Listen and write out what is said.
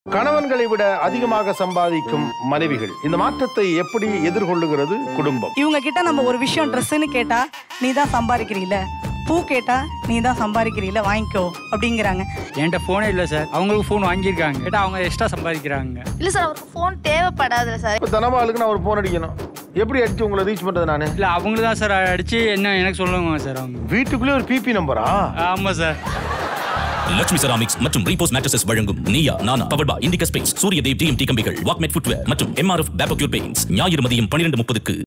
கணவன்களை விட அதிகமாக சம்பாதிக்கும் மனைவிகள் இந்த மாற்றத்தை எப்படி எதிர்கொள்ளுகிறது குடும்பம் இவங்க கிட்ட நம்ம ஒரு விஷயம் ட்ரெஸ்ஸுன்னு கேட்டா நீ தான் சம்பாதிக்கிறீல பூ கேட்டா நீ தான் சம்பாதிக்கிறீல வாங்கிக்கோ அப்படிங்கிறாங்க என்கிட்ட ஃபோனே இல்லை சார் அவங்களுக்கு ஃபோன் வாங்கியிருக்காங்க கேட்டால் அவங்க எக்ஸ்ட்ரா சம்பாதிக்கிறாங்க இல்ல சார் அவருக்கு ஃபோன் தேவைப்படாதுல்ல சார் இப்போ தனபாலுக்கு நான் ஒரு ஃபோன் அடிக்கணும் எப்படி அடிச்சு உங்களை ரீச் பண்றது நானு இல்லை அவங்களுக்கு தான் சார் அடித்து என்ன எனக்கு சொல்லுவாங்க சார் அவங்க வீட்டுக்குள்ளே ஒரு பிபி நம்பரா ஆமாம் சார் லட்சுமி செராமிக்ஸ் மற்றும் ரீபோஸ் மேட்ரஸஸ் வழங்கும் நியா நானா பவர்பா இண்டிகா ஸ்பேஸ் சூரியதேவ் டிஎம்டி கம்பிகள் வாக்மெட் ஃபுட்வேர் மற்றும் எம்ஆர்எஃப் பேப்பக்யூர் பெயின்ஸ் ஞாயிறு மதியம் பன்னிரண்டு முப்பதுக்கு